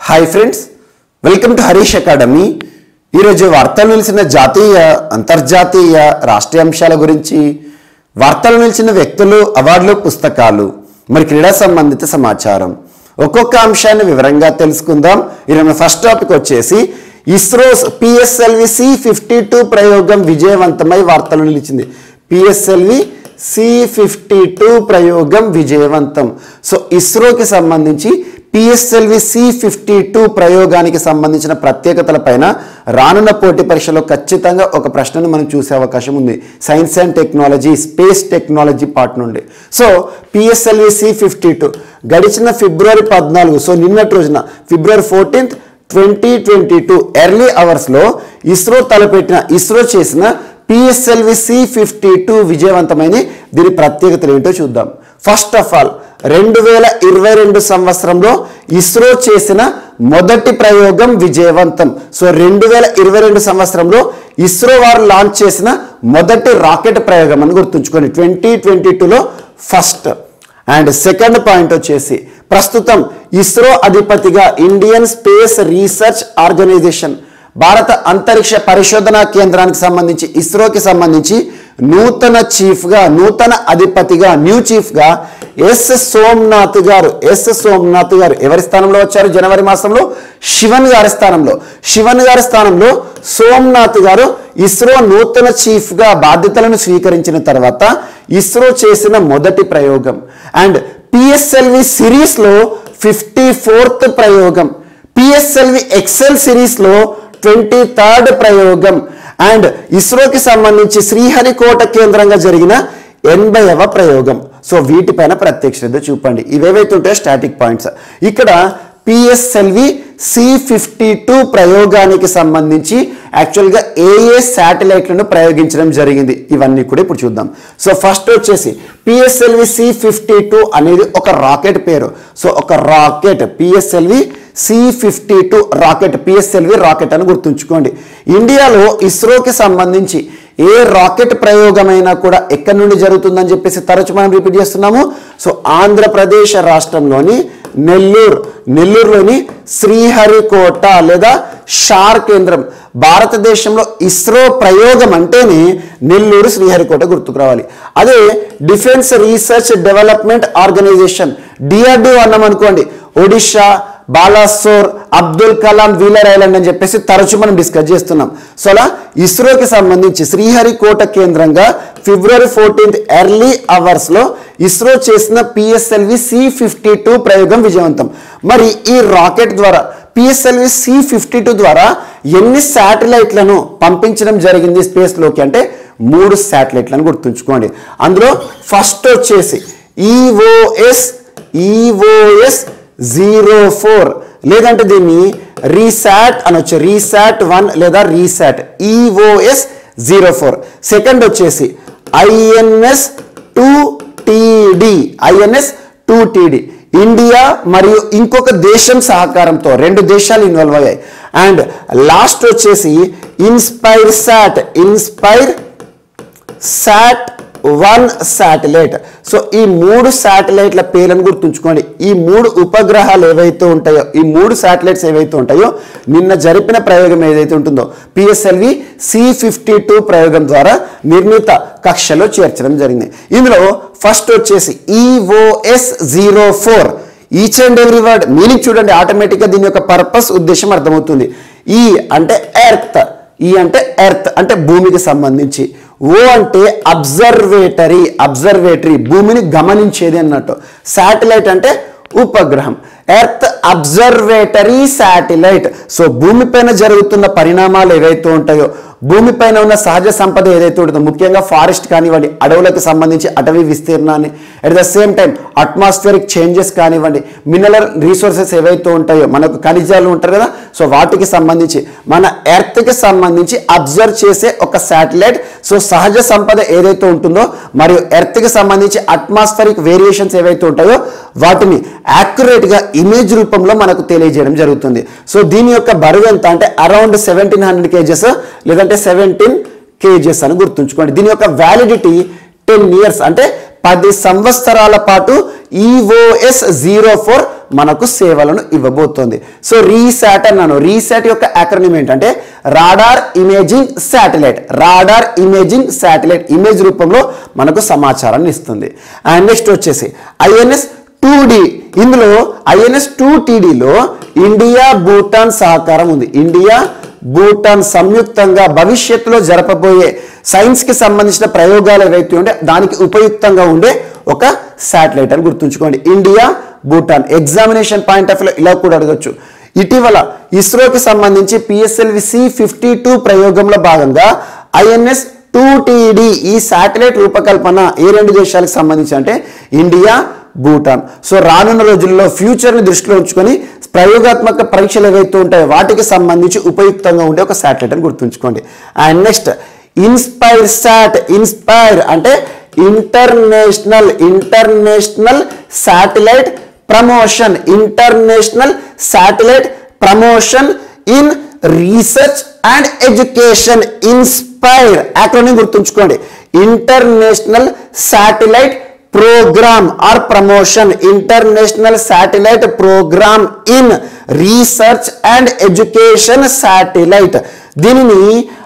hi friends welcome to Harish academy ఈరోజు వార్తలు నిలిచిన జాతీయ అంతర్జాతీయ రాష్ట్రీయ అంశాల గురించి వార్తలు నిలిచిన వ్యక్తులు అవార్డులు పుస్తకాలు మరి క్రీడా సంబంధిత సమాచారం ఒక్కొక్క అంశాన్ని వివరంగా తెలుసుకుందాం ఈరోజు ఫస్ట్ టాపిక్ వచ్చేసి ISRO PSLV C fifty two ప్రయోగం విజయవంతమై వార్తలు నిలిచింది పిఎస్ఎల్వి సి ఫిఫ్టీ టూ ప్రయోగం విజయవంతం సో ఇస్రోకి సంబంధించి పిఎస్ఎల్వి సి ఫిఫ్టీ టూ ప్రయోగానికి సంబంధించిన ప్రత్యేకతలపైన రానున్న పోటీ పరీక్షలో ఖచ్చితంగా ఒక ప్రశ్నను మనం చూసే అవకాశం ఉంది science and technology space technology part నుండి so PSLV C fifty two గడిచిన ఫిబ్రవరి పద్నాలుగు సో నిన్నటి రోజున February fourteenth twenty twenty two early అవర్స్లో ఇస్రో తలపెట్టిన ఇస్రో చేసిన పిఎస్ఎల్వి సి ఫిఫ్టీ టూ విజయవంతమైన దీని ప్రత్యేకతలు ఏంటో చూద్దాం ఫస్ట్ ఆఫ్ ఆల్ రెండు వేల ఇరవై రెండు సంవత్సరంలో ఇస్రో చేసిన మొదటి ప్రయోగం విజయవంతం సో రెండు వేల ఇరవై రెండు సంవత్సరంలో ఇస్రో వారు లాంచ్ చేసిన మొదటి రాకెట్ ప్రయోగం అని గుర్తుంచుకోండి ట్వంటీ ట్వంటీ టూలో ఫస్ట్ అండ్ సెకండ్ పాయింట్ వచ్చేసి ప్రస్తుతం ఇస్రో అధిపతిగా ఇండియన్ స్పేస్ రీసెర్చ్ ఆర్గనైజేషన్ భారత అంతరిక్ష పరిశోధనా కేంద్రానికి సంబంధించి ఇస్రోకి సంబంధించి నూతన చీఫ్గా నూతన అధిపతిగా న్యూ చీఫ్గా ఎస్ సోమనాథ్ గారు ఎస్ సోమనాథ్ గారు ఎవరి స్థానంలో వచ్చారు జనవరి మాసంలో శివన్ గారి స్థానంలో శివన్ గారి స్థానంలో సోమనాథ్ గారు ఇస్రో నూతన చీఫ్గా బాధ్యతలను స్వీకరించిన తర్వాత ఇస్రో చేసిన మొదటి ప్రయోగం అండ్ పిఎస్ఎల్వి సిరీస్లో ఫిఫ్టీ ఫోర్త్ ప్రయోగం పిఎస్ఎల్వి ఎక్సెల్ సిరీస్లో ట్వంటీ థర్డ్ ప్రయోగం అండ్ ఇస్రోకి సంబంధించి శ్రీహరికోట కేంద్రంగా జరిగిన ఎనభైవ ప్రయోగం సో వీటిపైన ప్రత్యక్ష శ్రద్ధ చూపండి ఇవేవైతే ఉంటాయో స్టాటిక్ పాయింట్స్ ఇక్కడ పిఎస్ఎల్వి సి ఫిఫ్టీ టూ ప్రయోగానికి సంబంధించి యాక్చువల్గా ఏ ఏ శాటిలైట్లను ప్రయోగించడం జరిగింది ఇవన్నీ కూడా ఇప్పుడు చూద్దాం సో ఫస్ట్ వచ్చేసి పిఎస్ఎల్వి సి ఫిఫ్టీ టూ అనేది ఒక రాకెట్ పేరు సో ఒక rocket PSLV C fifty two rocket PSLV rocket అని గుర్తుంచుకోండి ఇండియాలో ఇస్రోకి సంబంధించి ఏ రాకెట్ ప్రయోగమైనా కూడా ఎక్కడి నుండి జరుగుతుందని చెప్పేసి తరచు మనం రిపీట్ చేస్తున్నాము సో ఆంధ్రప్రదేశ్ రాష్ట్రంలోని నెల్లూరు నెల్లూరులోని శ్రీహరికోట లేదా షార్ కేంద్రం భారతదేశంలో ఇస్రో ప్రయోగం అంటేనే నెల్లూరు శ్రీహరికోట గుర్తుకు రావాలి అదే defence research development organisation DRDO అన్నాం అనుకోండి ఒడిషా బాలాసోర్ అబ్దుల్ కలాం వీలర్ ఐలాండ్ అని చెప్పేసి తరచు మనం డిస్కస్ చేస్తున్నాం సో అలా ఇస్రోకి సంబంధించి శ్రీహరికోట కేంద్రంగా ఫిబ్రవరి ఫోర్టీన్త్ ఎర్లీ అవర్స్లో ఇస్రో చేసిన పిఎస్ఎల్వి సి ఫిఫ్టీ టూ ప్రయోగం విజయవంతం మరి ఈ రాకెట్ ద్వారా పిఎస్ఎల్వి సి ఫిఫ్టీ టూ ద్వారా ఎన్ని శాటిలైట్లను పంపించడం జరిగింది స్పేస్లోకి అంటే మూడు శాటిలైట్లను గుర్తుంచుకోండి అందులో ఫస్ట్ వచ్చేసి ఈఓఎస్ ఈఓఎస్ జీరో ఫోర్ లేదంటే దీన్ని రీసాట్ అనొచ్చు రీసాట్ వన్ లేదా RISAT EOS zero four second వచ్చేసి INS two TD INS two TD India మరియు ఇంకొక దేశం సహకారంతో రెండు దేశాలు ఇన్వాల్వ్ అయ్యాయి అండ్ లాస్ట్ వచ్చేసి inspire sat inspire sat one satellite so ఈ మూడు శాటిలైట్ల పేర్లను గుర్తుంచుకోండి ఈ మూడు ఉపగ్రహాలు ఏవైతే ఉంటాయో ఈ మూడు శాటిలైట్స్ ఏవైతే ఉంటాయో నిన్న జరిపిన ప్రయోగం ఏదైతే ఉంటుందో పిఎస్ఎల్వి సి ఫిఫ్టీ టూ ప్రయోగం ద్వారా నిర్ణీత కక్షలో చేర్చడం జరిగింది ఇందులో ఫస్ట్ వచ్చేసి EOS zero four each and every word meaning చూడండి ఆటోమేటిక్గా దీని యొక్క పర్పస్ ఉద్దేశం అర్థమవుతుంది ఈ అంటే ఎర్త్ ఈ అంటే ఎర్త్ అంటే భూమికి సంబంధించి ఓ అంటే అబ్జర్వేటరీ అబ్జర్వేటరీ భూమిని గమనించేది అన్నట్టు శాటిలైట్ అంటే ఉపగ్రహం ఎర్త్ అబ్జర్వేటరీ శాటిలైట్ సో భూమిపైన జరుగుతున్న పరిణామాలు ఏవైతే ఉంటాయో భూమిపైన ఉన్న సహజ సంపద ఏదైతే ఉంటుందో ముఖ్యంగా ఫారెస్ట్ కానివ్వండి అడవులకు సంబంధించి అటవీ విస్తీర్ణాన్ని at the same time atmospheric changes కానివ్వండి మినరల్ రీసోర్సెస్ ఏవైతే ఉంటాయో మనకు ఖనిజాలు ఉంటారు కదా సో వాటికి సంబంధించి మన ఎర్త్కి సంబంధించి అబ్జర్వ్ చేసే ఒక శాటిలైట్ సో సహజ సంపద ఏదైతే ఉంటుందో మరియు ఎర్త్కి సంబంధించి అట్మాస్ఫరిక్ వేరియేషన్స్ ఏవైతే ఉంటాయో వాటిని యాక్యురేట్గా ఇమేజ్ రూపంలో మనకు తెలియజేయడం జరుగుతుంది సో దీని యొక్క బరువు ఎంత అంటే అరౌండ్ సెవెంటీన్ హండ్రెడ్ కేజెస్ లేదంటే సెవెంటీన్ కేజెస్ అని గుర్తుంచుకోండి దీని యొక్క వ్యాలిడిటీ టెన్ ఇయర్స్ అంటే పది సంవత్సరాల పాటు ఈఓఎస్ జీరో ఫోర్ మనకు సేవలను ఇవ్వబోతోంది సో రీసాట్ అన్నాను రీసాట్ యొక్క అక్రనిమ్ ఏంటంటే radar imaging satellite radar imaging satellite image రూపంలో మనకు సమాచారాన్ని ఇస్తుంది అండ్ నెక్స్ట్ వచ్చేసి ఐఎన్ఎస్ టూ డి ఇందులో ఐఎన్ఎస్ టూ టీడీలో ఇండియా భూటాన్ సహకారం ఉంది ఇండియా భూటాన్ సంయుక్తంగా భవిష్యత్తులో జరపబోయే సైన్స్కి సంబంధించిన ప్రయోగాలు ఏవైతే ఉంటే దానికి ఉపయుక్తంగా ఉండే ఒక శాటిలైట్ అని గుర్తుంచుకోండి India Bhutan examination point of ఇలా కూడా అడగచ్చు ఇటీవల ఇస్రోకి సంబంధించి పిఎస్ఎల్వి సి ఫిఫ్టీ టూ ప్రయోగంలో భాగంగా ఐఎన్ఎస్ టూ టీడీ ఈ శాటిలైట్ రూపకల్పన ఏ రెండు దేశాలకు సంబంధించి అంటే ఇండియా భూటాన్ సో రానున్న రోజుల్లో ఫ్యూచర్ని దృష్టిలో ఉంచుకొని ప్రయోగాత్మక పరీక్షలు ఏవైతే ఉంటాయో వాటికి సంబంధించి ఉపయుక్తంగా ఉండే ఒక శాటిలైట్ అని గుర్తుంచుకోండి and next inspire sat inspire అంటే international international satellite promotion international satellite promotion in research and education inspire acronym గుర్తుంచుకోండి international satellite programme or promotion international satellite programme in research and education satellite దీనిని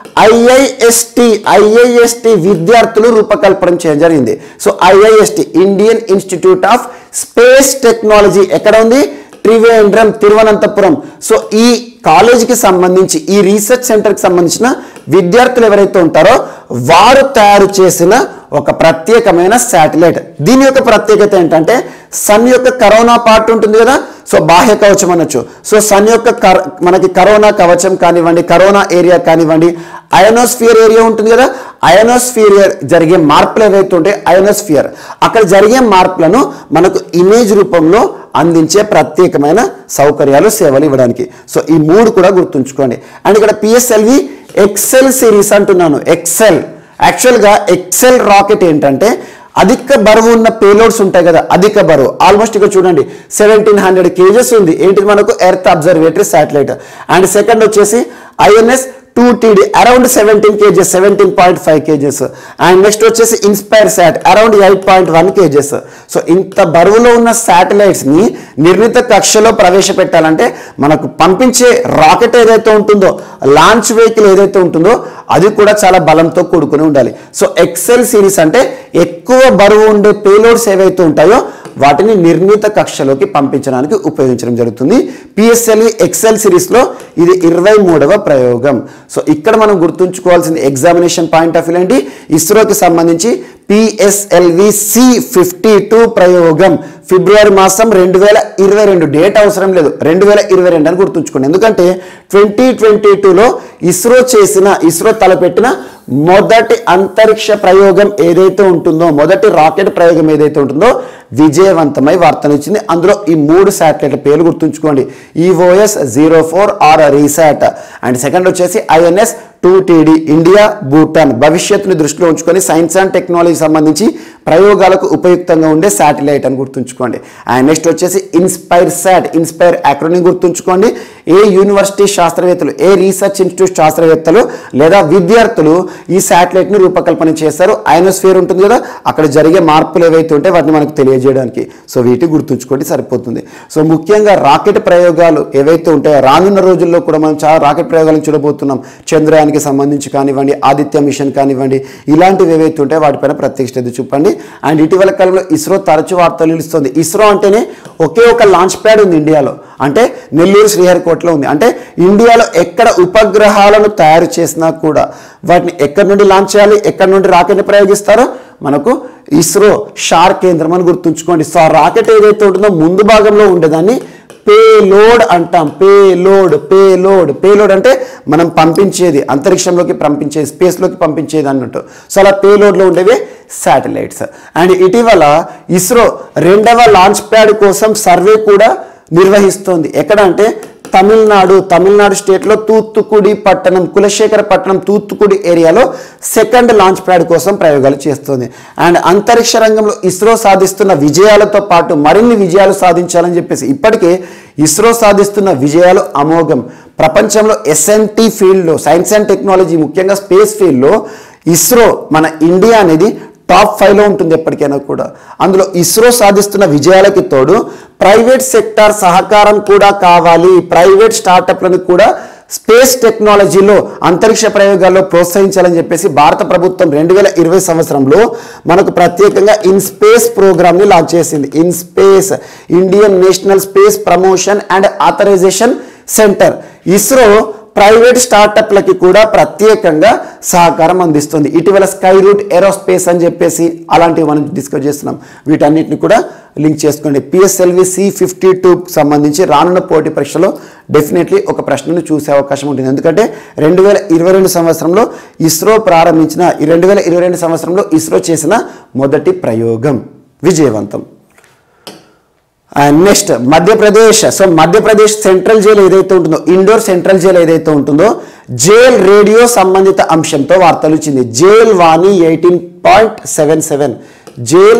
IIST IIST విద్యార్థులు రూపకల్పన చేయడం జరిగింది so IIST Indian institute of space technology ఎక్కడ ఉంది Trivandrum Thiruvananthapuram so ఈ కాలేజీకి సంబంధించి ఈ రీసెర్చ్ సెంటర్కి సంబంధించిన విద్యార్థులు ఎవరైతే ఉంటారో వారు తయారు చేసిన ఒక ప్రత్యేకమైన శాటిలైట్ దీని యొక్క ప్రత్యేకత ఏంటంటే సన్ యొక్క కరోనా పార్ట్ ఉంటుంది కదా సో బాహ్య కవచం అనొచ్చు సో సన్ యొక్క కర మనకి కరోనా కవచం కానివ్వండి కరోనా ఏరియా కానివ్వండి అయనోస్ఫియర్ ఏరియా ఉంటుంది కదా అయనోస్ఫియర్ జరిగే మార్పులు ఏవైతే ఉంటాయి అయనోస్ఫియర్ అక్కడ జరిగే మార్పులను మనకు ఇమేజ్ రూపంలో అందించే ప్రత్యేకమైన సౌకర్యాలు సేవలు ఇవ్వడానికి సో ఈ మూడు కూడా గుర్తుంచుకోండి అండ్ ఇక్కడ పిఎస్ఎల్వి ఎక్సెల్ సిరీస్ అంటున్నాను ఎక్సెల్ యాక్చువల్గా ఎక్సెల్ రాకెట్ ఏంటంటే అధిక బరువు ఉన్న పేలోడ్స్ ఉంటాయి కదా అధిక బరువు ఆల్మోస్ట్ ఇక్కడ చూడండి సెవెంటీన్ హండ్రెడ్ కేజెస్ ఉంది ఏంటిది మనకు earth observatory satellite and second వచ్చేసి INS two TD around seventeen kgs seventeen point five kgs and next వచ్చేసి inspire sat around eight point one kgs so ఇంత బరువులో ఉన్న శాటిలైట్స్ని నిర్ణీత కక్షలో ప్రవేశపెట్టాలంటే మనకు పంపించే రాకెట్ ఏదైతే ఉంటుందో లాంచ్ వెహికల్ ఏదైతే ఉంటుందో అది కూడా చాలా బలంతో కూడుకుని ఉండాలి సో ఎక్సెల్ సిరీస్ అంటే ఎక్కువ బరువు ఉండే పేలోడ్స్ ఏవైతే ఉంటాయో వాటిని నిర్ణీత కక్షలోకి పంపించడానికి ఉపయోగించడం జరుగుతుంది పిఎస్ఎల్వి ఎక్సెల్ సిరీస్లో ఇది ఇరవై మూడవ ప్రయోగం సో ఇక్కడ మనం గుర్తుంచుకోవాల్సింది ఎగ్జామినేషన్ పాయింట్ ఆఫ్ వ్యూ ఏంటి ఇస్రోకి సంబంధించి పిఎస్ఎల్వి సి ఫిఫ్టీ టూ ప్రయోగం ఫిబ్రవరి మాసం రెండు వేల ఇరవై రెండు డేట్ అవసరం లేదు రెండు వేల ఇరవై రెండు అని గుర్తుంచుకోండి ఎందుకంటే ట్వంటీ ట్వంటీ టూలో ఇస్రో చేసిన ఇస్రో తలపెట్టిన మొదటి అంతరిక్ష ప్రయోగం ఏదైతే ఉంటుందో మొదటి రాకెట్ ప్రయోగం ఏదైతే ఉంటుందో విజయవంతమై వార్తనిచ్చింది అందులో ఈ మూడు శాటిలైట్ల పేర్లు గుర్తుంచుకోండి EOS zero four or RISAT and second వచ్చేసి INS two TD India Bhutan భవిష్యత్తుని దృష్టిలో ఉంచుకొని సైన్స్ అండ్ టెక్నాలజీ సంబంధించి ప్రయోగాలకు ఉపయుక్తంగా ఉండే శాటిలైట్ అని గుర్తుంచుకోండి అండ్ నెక్స్ట్ వచ్చేసి ఇన్స్పైర్ శాట్ ఇన్స్పైర్ అక్రోని గుర్తుంచుకోండి ఏ యూనివర్సిటీ శాస్త్రవేత్తలు ఏ రీసెర్చ్ ఇన్స్టిట్యూట్ శాస్త్రవేత్తలు లేదా విద్యార్థులు ఈ శాటిలైట్ని రూపకల్పన చేస్తారు ఐనోస్ఫియర్ ఉంటుంది కదా అక్కడ జరిగే మార్పులు ఏవైతే ఉంటే వాటిని మనకు తెలియజేయడానికి సో వీటి గుర్తుంచుకోండి సరిపోతుంది సో ముఖ్యంగా రాకెట్ ప్రయోగాలు ఏవైతే ఉంటాయో రానున్న రోజుల్లో కూడా మనం చాలా రాకెట్ ప్రయోగాలను చూడబోతున్నాం చంద్రయానికి సంబంధించి కానివ్వండి ఆదిత్య మిషన్ కానివ్వండి ఇలాంటివి ఏవైతే ఉంటాయో వాటిపైన ప్రత్యేక శ్రద్ధ చూపండి అండ్ ఇటీవల కాలంలో ఇస్రో తరచు వార్తలు నిలుస్తుంది ఇస్రో అంటేనే ఒకే ఒక లాంచ్ ప్యాడ్ ఉంది ఇండియాలో అంటే నెల్లూరు శ్రీహరికోటలో ఉంది అంటే ఇండియాలో ఎక్కడ ఉపగ్రహాలను తయారు చేసినా కూడా వాటిని ఎక్కడి నుండి లాంచ్ చేయాలి ఎక్కడి నుండి రాకెట్ని ప్రయోగిస్తారో మనకు ఇస్రో షార్ కేంద్రం అని గుర్తుంచుకోండి సో ఆ రాకెట్ ఏదైతే ఉంటుందో ముందు భాగంలో ఉండేదాన్ని పేలోడ్ అంటాం పేలోడ్ పేలోడ్ పేలోడ్ అంటే మనం పంపించేది అంతరిక్షంలోకి పంపించేది స్పేస్లోకి పంపించేది అన్నట్టు సో అలా పేలోడ్లో ఉండేవి శాటిలైట్స్ అండ్ ఇటీవల ఇస్రో రెండవ లాంచ్ ప్యాడ్ కోసం సర్వే కూడా నిర్వహిస్తోంది ఎక్కడ అంటే తమిళనాడు తమిళనాడు స్టేట్లో తూత్తుకుడి పట్టణం కులశేఖర పట్టణం తూత్తుకుడి ఏరియాలో సెకండ్ లాంచ్ ప్యాడ్ కోసం ప్రయోగాలు చేస్తుంది అండ్ అంతరిక్ష రంగంలో ఇస్రో సాధిస్తున్న విజయాలతో పాటు మరిన్ని విజయాలు సాధించాలని చెప్పేసి ఇప్పటికే ఇస్రో సాధిస్తున్న విజయాలు అమోఘం ప్రపంచంలో ఎస్ఎన్టీ ఫీల్డ్లో సైన్స్ అండ్ టెక్నాలజీ ముఖ్యంగా స్పేస్ ఫీల్డ్లో ఇస్రో మన ఇండియా అనేది టాప్ ఫైవ్లో ఉంటుంది ఎప్పటికైనా కూడా అందులో ఇస్రో సాధిస్తున్న విజయాలకి తోడు ప్రైవేట్ సెక్టార్ సహకారం కూడా కావాలి ప్రైవేట్ స్టార్టప్లను కూడా స్పేస్ టెక్నాలజీలో అంతరిక్ష ప్రయోగాల్లో ప్రోత్సహించాలని చెప్పేసి భారత ప్రభుత్వం రెండు వేల ఇరవై సంవత్సరంలో మనకు ప్రత్యేకంగా ఇన్ స్పేస్ ప్రోగ్రామ్ని లాంచ్ చేసింది IN space Indian national space promotion and authorisation centre ISRO private స్టార్టప్లకి కూడా ప్రత్యేకంగా సహకారం అందిస్తుంది ఇటీవల స్కై రూట్ ఏరోస్పేస్ అని చెప్పేసి అలాంటివి మనం డిస్కస్ చేస్తున్నాం వీటన్నిటిని కూడా లింక్ చేసుకోండి పిఎస్ఎల్వి సి ఫిఫ్టీ టూకి సంబంధించి రానున్న పోటీ పరీక్షలో డెఫినెట్లీ ఒక ప్రశ్నను చూసే అవకాశం ఉంటుంది ఎందుకంటే రెండు వేల ఇరవై రెండు సంవత్సరంలో ఇస్రో ప్రారంభించిన ఈ రెండు వేల ఇరవై రెండు సంవత్సరంలో ఇస్రో చేసిన మొదటి ప్రయోగం విజయవంతం and next Madhya Pradesh so Madhya Pradesh central jail ఏదైతే ఉంటుందో ఇండోర్ సెంట్రల్ జైలు ఏదైతే ఉంటుందో జైల్ రేడియో సంబంధిత అంశంతో వార్తలు ఇచ్చింది jail Vani eighteen point seven seven jail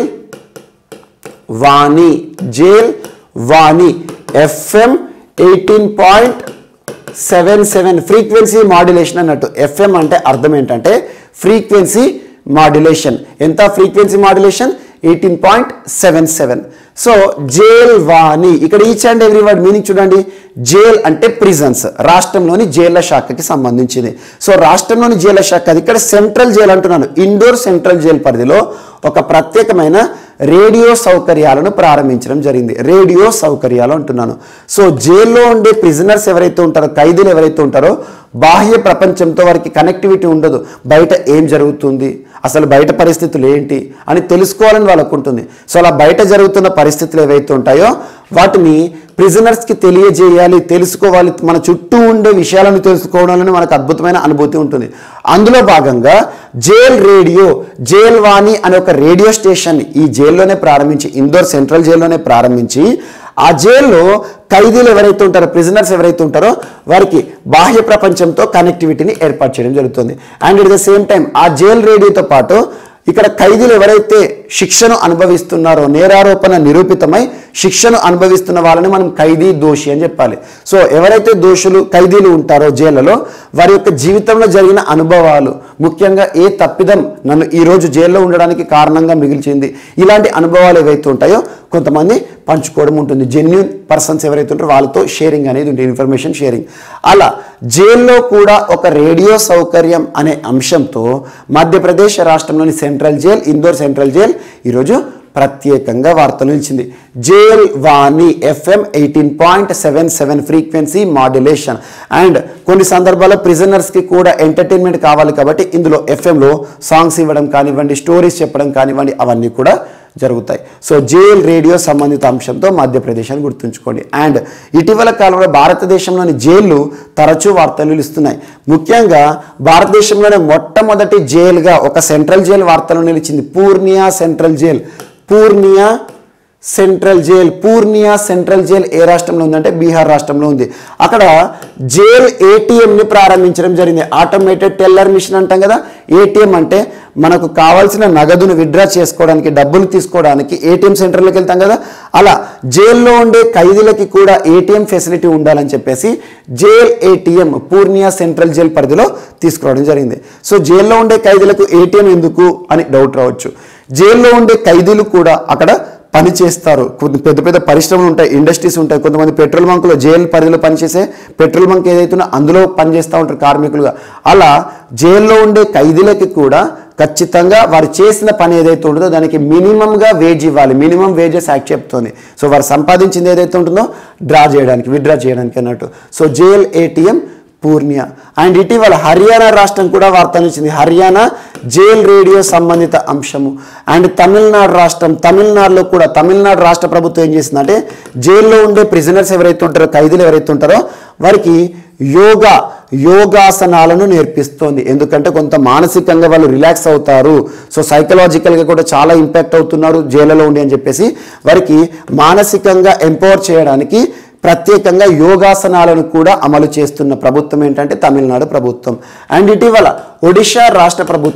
Vani jail Vani FM eighteen point seven seven frequency modulation అన్నట్టు ఎఫ్ఎం అంటే అర్థం ఏంటంటే ఫ్రీక్వెన్సీ మాడ్యులేషన్ ఎంత frequency modulation eighteen point seven seven so jail Vani ఇక్కడ each and every word meaning చూడండి జైల్ అంటే prisons రాష్ట్రంలోని జైళ్ల శాఖకి సంబంధించింది సో రాష్ట్రంలోని జైళ్ల శాఖ అది ఇక్కడ సెంట్రల్ జైల్ అంటున్నాను ఇండోర్ సెంట్రల్ జైల్ పరిధిలో ఒక ప్రత్యేకమైన రేడియో సౌకర్యాలను ప్రారంభించడం జరిగింది రేడియో సౌకర్యాలు అంటున్నాను సో జైల్లో ఉండే ప్రిజనర్స్ ఎవరైతే ఉంటారో ఖైదీలు ఎవరైతే ఉంటారో బాహ్య ప్రపంచంతో వారికి కనెక్టివిటీ ఉండదు బయట ఏం జరుగుతుంది అసలు బయట పరిస్థితులు ఏంటి అని తెలుసుకోవాలని వాళ్ళకు ఉంటుంది సో అలా బయట జరుగుతున్న పరిస్థితులు ఏవైతే ఉంటాయో వాటిని ప్రిజనర్స్కి తెలియజేయాలి తెలుసుకోవాలి మన చుట్టూ ఉండే విషయాలను తెలుసుకోవడంలో మనకు అద్భుతమైన అనుభూతి ఉంటుంది అందులో భాగంగా జైల్ రేడియో జైల్ వాణి అనే ఒక రేడియో స్టేషన్ ఈ జైల్లోనే ప్రారంభించి ఇందోర్ సెంట్రల్ జైల్లోనే ప్రారంభించి ఆ జైల్లో ఖైదీలు ఎవరైతే ఉంటారో ప్రిజనర్స్ ఎవరైతే ఉంటారో వారికి బాహ్య ప్రపంచంతో కనెక్టివిటీని ఏర్పాటు చేయడం జరుగుతుంది and at the same time ఆ జైల్ రేడియోతో పాటు ఇక్కడ ఖైదీలు ఎవరైతే శిక్షను అనుభవిస్తున్నారో నేరారోపణ నిరూపితమై శిక్షను అనుభవిస్తున్న వాళ్ళని మనం ఖైదీ దోషి అని చెప్పాలి సో ఎవరైతే దోషులు ఖైదీలు ఉంటారో జైళ్లలో వారి యొక్క జీవితంలో జరిగిన అనుభవాలు ముఖ్యంగా ఏ తప్పిదం నన్ను ఈ రోజు జైల్లో ఉండడానికి కారణంగా మిగిల్చింది ఇలాంటి అనుభవాలు ఏవైతే ఉంటాయో కొంతమంది పంచుకోవడం ఉంటుంది జెన్యున్ పర్సన్స్ ఎవరైతే ఉంటారో వాళ్ళతో షేరింగ్ అనేది ఉంటుంది ఇన్ఫర్మేషన్ షేరింగ్ అలా జైల్లో కూడా ఒక రేడియో సౌకర్యం అనే అంశంతో మధ్యప్రదేశ్ రాష్ట్రంలోని central jail Indore central jail ఈరోజు ప్రత్యేకంగా వార్తలు నిలిచింది jail Vani FM eighteen point seven seven frequency modulation and కొన్ని సందర్భాల్లో ప్రిజనర్స్కి కూడా ఎంటర్టైన్మెంట్ కావాలి కాబట్టి ఇందులో ఎఫ్ఎంలో సాంగ్స్ ఇవ్వడం కానివ్వండి స్టోరీస్ చెప్పడం కానివ్వండి అవన్నీ కూడా జరుగుతాయి సో జైల్ రేడియో సంబంధిత అంశంతో మధ్యప్రదేశ్ అని గుర్తుంచుకోండి అండ్ ఇటీవల కాలంలో భారతదేశంలోని జైళ్లు తరచూ వార్తలు నిలుస్తున్నాయి ముఖ్యంగా భారతదేశంలోనే మొట్టమొదటి జైలుగా ఒక సెంట్రల్ జైల్ వార్తలు నిలిచింది Purnia central jail Purnia central jail Purnia central jail ఏ రాష్ట్రంలో ఉందంటే బీహార్ రాష్ట్రంలో ఉంది అక్కడ జైల్ ఏటీఎంని ప్రారంభించడం జరిగింది ఆటోమేటెడ్ టెల్లర్ మిషన్ అంటాం కదా ఏటీఎం అంటే మనకు కావాల్సిన నగదును విత్డ్రా చేసుకోవడానికి డబ్బులు తీసుకోవడానికి ఏటీఎం సెంటర్లోకి వెళ్తాం కదా అలా జైల్లో ఉండే ఖైదీలకి కూడా ఏటీఎం ఫెసిలిటీ ఉండాలని చెప్పేసి jail ATM Purnia central jail పరిధిలో తీసుకురావడం జరిగింది సో జైల్లో ఉండే ఖైదీలకు ఏటీఎం ఎందుకు అని డౌట్ రావచ్చు జైల్లో ఉండే ఖైదీలు కూడా అక్కడ పని చేస్తారు కొన్ని పెద్ద పెద్ద పరిశ్రమలు ఉంటాయి ఇండస్ట్రీస్ ఉంటాయి కొంతమంది పెట్రోల్ బంకులో జైలు పరిధిలో పనిచేసే పెట్రోల్ బంక్ ఏదైతుందో అందులో పనిచేస్తూ ఉంటారు కార్మికులుగా అలా జైల్లో ఉండే ఖైదీలకి కూడా ఖచ్చితంగా వారు చేసిన పని ఏదైతే ఉంటుందో దానికి మినిమంగా వేజ్ ఇవ్వాలి మినిమం వేజెస్ యాక్ట్ చెప్తుంది సో వారు సంపాదించింది ఏదైతే ఉంటుందో డ్రా చేయడానికి విత్డ్రా చేయడానికి అన్నట్టు so jail ATM Purnia and ఇటీవల హర్యానా రాష్ట్రం కూడా వార్తలు ఇచ్చింది హర్యానా జైల్ రేడియో సంబంధిత అంశము అండ్ తమిళనాడు రాష్ట్రం తమిళనాడులో కూడా తమిళనాడు రాష్ట్ర ప్రభుత్వం ఏం చేసిందంటే జైల్లో ఉండే ప్రిజనర్స్ ఎవరైతే ఉంటారో ఖైదీలు ఎవరైతే ఉంటారో వారికి యోగా యోగాసనాలను నేర్పిస్తోంది ఎందుకంటే కొంత మానసికంగా వాళ్ళు రిలాక్స్ అవుతారు సో సైకలాజికల్గా కూడా చాలా ఇంపాక్ట్ అవుతున్నారు జైలులో ఉండి అని చెప్పేసి వారికి మానసికంగా ఎంపవర్ చేయడానికి ప్రత్యేకంగా యోగాసనాలను కూడా అమలు చేస్తున్న ప్రభుత్వం ఏంటంటే తమిళనాడు ప్రభుత్వం అండ్ ఇటీవల ఒడిషా రాష్ట్ర ప్రభుత్వం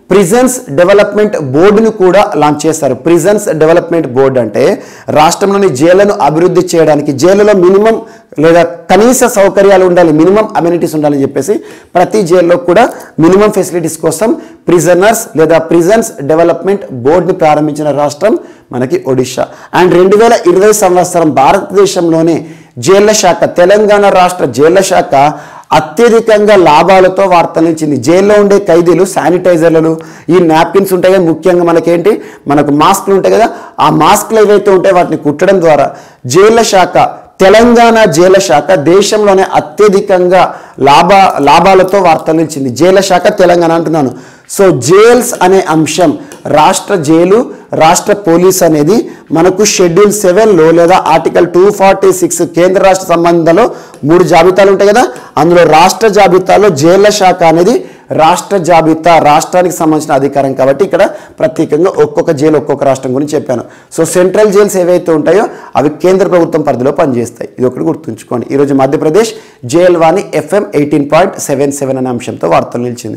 ప్రిజన్స్ డెవలప్మెంట్ బోర్డును కూడా లాంచ్ చేస్తారు ప్రిజన్స్ డెవలప్మెంట్ బోర్డు అంటే రాష్ట్రంలోని జైళ్లను అభివృద్ధి చేయడానికి జైలులో మినిమం లేదా కనీస సౌకర్యాలు ఉండాలి మినిమం అమ్యూనిటీస్ ఉండాలని చెప్పేసి ప్రతి జైల్లో కూడా మినిమం ఫెసిలిటీస్ కోసం ప్రిజనర్స్ లేదా ప్రిజన్స్ డెవలప్మెంట్ బోర్డుని ప్రారంభించిన రాష్ట్రం మనకి ఒడిషా అండ్ రెండు వేల ఇరవై సంవత్సరం భారతదేశంలోనే జైళ్ల శాఖ తెలంగాణ రాష్ట్ర జైళ్ల శాఖ అత్యధికంగా లాభాలతో వార్తలించింది జైల్లో ఉండే ఖైదీలు శానిటైజర్లు ఈ నాప్కిన్స్ ఉంటాయి కదా ముఖ్యంగా మనకేంటి మనకు మాస్క్లు ఉంటాయి కదా ఆ మాస్క్లు ఏవైతే ఉంటాయో వాటిని కుట్టడం ద్వారా జైళ్ల శాఖ తెలంగాణ జైళ్ల శాఖ దేశంలోనే అత్యధికంగా లాభ లాభాలతో వార్తలించింది జైళ్ల శాఖ తెలంగాణ అంటున్నాను సో జైల్స్ అనే అంశం రాష్ట్ర జైలు రాష్ట్ర పోలీస్ అనేది మనకు షెడ్యూల్ సెవెన్లో లేదా ఆర్టికల్ టూ ఫార్టీ సిక్స్ కేంద్ర రాష్ట్ర సంబంధాలు మూడు జాబితాలు ఉంటాయి కదా అందులో రాష్ట్ర జాబితాలో జైళ్ల శాఖ అనేది రాష్ట్ర జాబితా రాష్ట్రానికి సంబంధించిన అధికారం కాబట్టి ఇక్కడ ప్రత్యేకంగా ఒక్కొక్క జైలు ఒక్కొక్క రాష్ట్రం గురించి చెప్పాను సో సెంట్రల్ జైల్స్ ఏవైతే ఉంటాయో అవి కేంద్ర ప్రభుత్వం పరిధిలో పనిచేస్తాయి ఇది ఒకటి గుర్తుంచుకోండి ఈరోజు Madhya Pradesh jail Vani FM eighteen point seven seven అనే అంశంతో వార్తలు నిలిచింది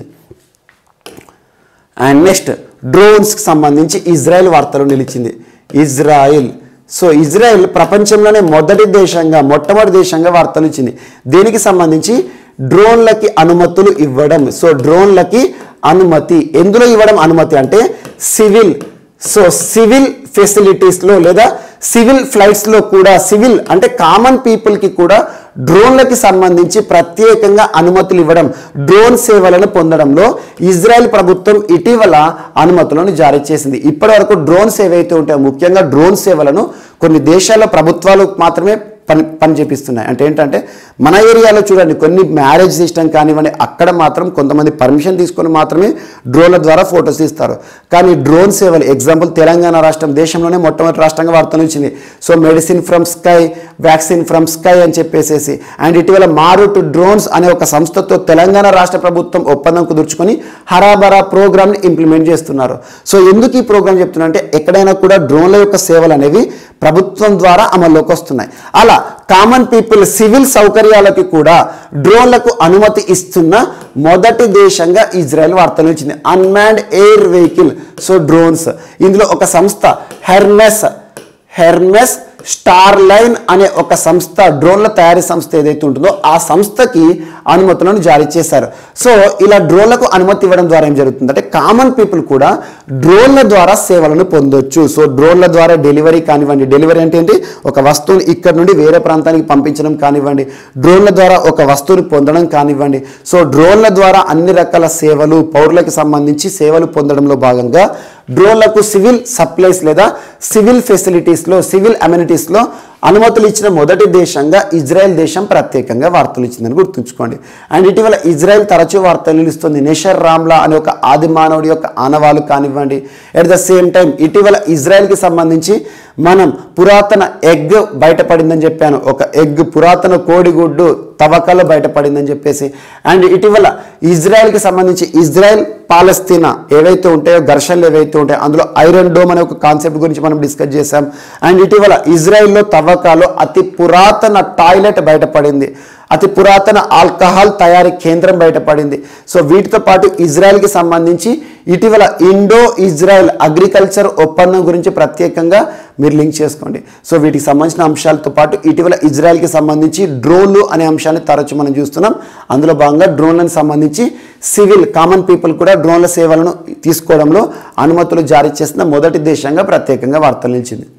అండ్ నెక్స్ట్ డ్రోన్స్కి సంబంధించి ఇజ్రాయెల్ వార్తలు నిలిచింది ఇజ్రాయిల్ సో ఇజ్రాయెల్ ప్రపంచంలోనే మొదటి దేశంగా మొట్టమొదటి దేశంగా వార్తలు ఇచ్చింది దీనికి సంబంధించి డ్రోన్లకి అనుమతులు ఇవ్వడం సో డ్రోన్లకి అనుమతి ఎందులో ఇవ్వడం అనుమతి అంటే సివిల్ సో సివిల్ ఫెసిలిటీస్లో లేదా సివిల్ ఫ్లైట్స్లో కూడా సివిల్ అంటే కామన్ పీపుల్కి కూడా డ్రోన్లకి సంబంధించి ప్రత్యేకంగా అనుమతులు ఇవ్వడం డ్రోన్ సేవలను పొందడంలో ఇజ్రాయెల్ ప్రభుత్వం ఇటీవల అనుమతులను జారీ చేసింది ఇప్పటి వరకు డ్రోన్స్ ఏవైతే ఉంటాయో ముఖ్యంగా డ్రోన్ సేవలను కొన్ని దేశాల ప్రభుత్వాలు మాత్రమే పని పని చేపిస్తున్నాయి అంటే ఏంటంటే మన ఏరియాలో చూడండి కొన్ని మ్యారేజ్ సిస్టమ్ కానివ్వండి అక్కడ మాత్రం కొంతమంది పర్మిషన్ తీసుకొని మాత్రమే డ్రోన్ల ద్వారా ఫొటోస్ తీస్తారు కానీ డ్రోన్ సేవలు ఎగ్జాంపుల్ తెలంగాణ రాష్ట్రం దేశంలోనే మొట్టమొదటి రాష్ట్రంగా వార్తలు ఇచ్చింది so medicine from sky vaccine from sky అని చెప్పేసేసి అండ్ ఇటీవల మారుట్ డ్రోన్స్ అనే ఒక సంస్థతో తెలంగాణ రాష్ట్ర ప్రభుత్వం ఒప్పందం కుదుర్చుకొని హరాబరా ప్రోగ్రామ్ని ఇంప్లిమెంట్ చేస్తున్నారు సో ఎందుకు ఈ ప్రోగ్రామ్ చెప్తున్నా అంటే ఎక్కడైనా కూడా డ్రోన్ల యొక్క సేవలు అనేవి ప్రభుత్వం ద్వారా అమల్లోకి వస్తున్నాయి అలా కామన్ పీపుల్ సివిల్ సౌకర్యాలకి కూడా డ్రోన్లకు అనుమతి ఇస్తున్న మొదటి దేశంగా ఇజ్రాయెల్ వార్తలు ఇచ్చింది unmanned air vehicle so drones ఇందులో ఒక సంస్థ హెర్మెస్ హెర్మెస్ స్టార్ లైన్ అనే ఒక సంస్థ డ్రోన్ల తయారీ సంస్థ ఏదైతే ఉంటుందో ఆ సంస్థకి అనుమతులను జారీ చేశారు సో ఇలా డ్రోన్లకు అనుమతి ఇవ్వడం ద్వారా ఏం జరుగుతుందంటే కామన్ పీపుల్ కూడా డ్రోన్ల ద్వారా సేవలను పొందొచ్చు సో డ్రోన్ల ద్వారా డెలివరీ కానివ్వండి డెలివరీ అంటే ఏంటి ఒక వస్తువుని ఇక్కడ నుండి వేరే ప్రాంతానికి పంపించడం కానివ్వండి డ్రోన్ల ద్వారా ఒక వస్తువుని పొందడం కానివ్వండి సో డ్రోన్ల ద్వారా అన్ని రకాల సేవలు పౌరులకు సంబంధించి సేవలు పొందడంలో భాగంగా డ్రోన్లకు సివిల్ సప్లైస్ లేదా సివిల్ ఫెసిలిటీస్లో సివిల్ అమ్యూనిటీస్లో అనుమతులు ఇచ్చిన మొదటి దేశంగా ఇజ్రాయెల్ దేశం ప్రత్యేకంగా వార్తలు ఇచ్చిందని గుర్తుంచుకోండి అండ్ ఇటీవల ఇజ్రాయెల్ తరచూ వార్తలు నిలుస్తుంది నెషర్ రామ్లా అనే ఒక ఆది మానవుడి యొక్క ఆనవాలు కానివ్వండి ఎట్ ద సేమ్ టైం ఇటీవల ఇజ్రాయెల్కి సంబంధించి మనం పురాతన ఎగ్ బయటపడిందని చెప్పాను ఒక ఎగ్ పురాతన కోడిగుడ్డు తవ్వకాలు బయటపడిందని చెప్పేసి అండ్ ఇటీవల ఇజ్రాయెల్కి సంబంధించి ఇజ్రాయెల్ పాలస్తీనా ఏవైతే ఉంటాయో ఘర్షణలు ఏవైతే ఉంటాయో అందులో ఐరన్ డోమ్ అనే ఒక కాన్సెప్ట్ గురించి మనం డిస్కస్ చేశాం అండ్ ఇటీవల ఇజ్రాయెల్లో తవ్వకాలు అతి పురాతన టాయిలెట్ బయటపడింది అతి పురాతన ఆల్కహాల్ తయారీ కేంద్రం బయటపడింది సో వీటితో పాటు ఇజ్రాయెల్కి సంబంధించి ఇటీవల ఇండో ఇజ్రాయెల్ అగ్రికల్చర్ ఒప్పందం గురించి ప్రత్యేకంగా మీరు లింక్ చేసుకోండి సో వీటికి సంబంధించిన అంశాలతో పాటు ఇటీవల ఇజ్రాయెల్కి సంబంధించి డ్రోన్లు అనే అంశాన్ని తరచు మనం చూస్తున్నాం అందులో భాగంగా డ్రోన్లకు సంబంధించి సివిల్ కామన్ పీపుల్ కూడా డ్రోన్ల సేవలను తీసుకోవడంలో అనుమతులు జారీ చేసిన మొదటి దేశంగా ప్రత్యేకంగా వార్తలు నిలిచింది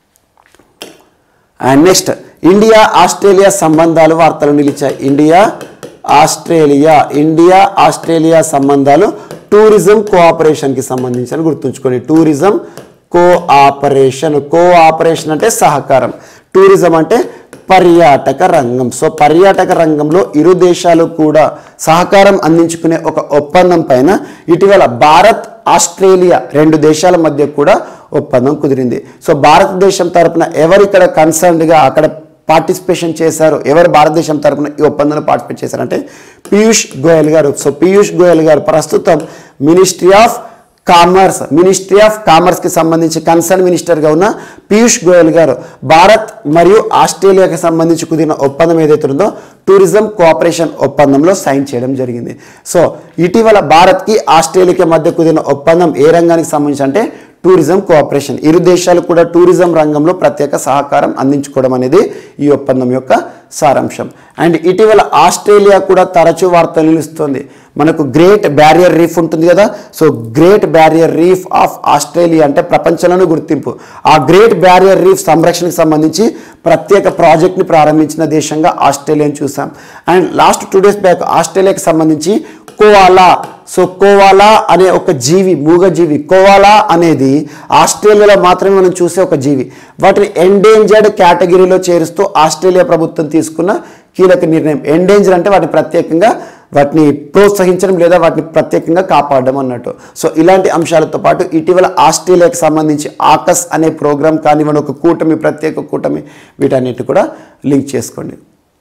అండ్ నెక్స్ట్ ఇండియా ఆస్ట్రేలియా సంబంధాలు వార్తలు నిలిచాయి ఇండియా ఆస్ట్రేలియా ఇండియా ఆస్ట్రేలియా సంబంధాలు టూరిజం కోఆపరేషన్కి సంబంధించి గుర్తుంచుకోండి టూరిజం కోఆపరేషన్ కోఆపరేషన్ అంటే సహకారం టూరిజం అంటే పర్యాటక రంగం సో పర్యాటక రంగంలో ఇరు దేశాలు కూడా సహకారం అందించుకునే ఒక ఒప్పందం పైన ఇటీవల భారత్ ఆస్ట్రేలియా రెండు దేశాల మధ్య కూడా ఒప్పందం కుదిరింది సో భారతదేశం తరపున ఎవరు ఇక్కడ కన్సర్న్డ్గా అక్కడ పార్టిసిపేషన్ చేశారు ఎవరు భారతదేశం తరపున ఈ ఒప్పందంలో పార్టిసిపేట్ చేశారంటే పీయూష్ గోయల్ గారు సో పీయూష్ గోయల్ గారు ప్రస్తుతం ministry of commerce ministry of కామర్స్కి సంబంధించి కన్సర్న్ మినిస్టర్గా ఉన్న పీయూష్ గోయల్ గారు భారత్ మరియు ఆస్ట్రేలియాకి సంబంధించి కుదిరిన ఒప్పందం ఏదైతే ఉందో టూరిజం కోఆపరేషన్ ఒప్పందంలో సైన్ చేయడం జరిగింది సో ఇటీవల భారత్కి ఆస్ట్రేలియాకి మధ్య కుదిరిన ఒప్పందం ఏ రంగానికి సంబంధించి అంటే టూరిజం కోఆపరేషన్ ఇరు దేశాలు కూడా టూరిజం రంగంలో ప్రత్యేక సహకారం అందించుకోవడం అనేది ఈ ఒప్పందం యొక్క సారాంశం అండ్ ఇటీవల ఆస్ట్రేలియా కూడా తరచూ వార్తలు నిలుస్తుంది మనకు గ్రేట్ బ్యారియర్ రీఫ్ ఉంటుంది కదా so great barrier reef of Australia అంటే ప్రపంచంలోనే గుర్తింపు ఆ గ్రేట్ బ్యారియర్ రీఫ్ సంరక్షణకు సంబంధించి ప్రత్యేక ప్రాజెక్ట్ని ప్రారంభించిన దేశంగా ఆస్ట్రేలియాని చూసాం and last two days back ఆస్ట్రేలియాకి సంబంధించి కోవాలా సో కోవాలా అనే ఒక జీవి మూగ జీవి కోవాలా అనేది ఆస్ట్రేలియాలో మాత్రమే మనం చూసే ఒక జీవి వాటిని ఎండేంజర్డ్ కేటగిరీలో చేరుస్తూ ఆస్ట్రేలియా ప్రభుత్వం తీసుకున్న కీలక నిర్ణయం ఎండేంజర్ అంటే వాటిని ప్రత్యేకంగా వాటిని ప్రోత్సహించడం లేదా వాటిని ప్రత్యేకంగా కాపాడడం అన్నట్టు సో ఇలాంటి అంశాలతో పాటు ఇటీవల ఆస్ట్రేలియాకి సంబంధించి ఆకస్ అనే ప్రోగ్రాం కానివ్వండి ఒక కూటమి ప్రత్యేక కూటమి వీటన్నిటి కూడా లింక్ చేసుకోండి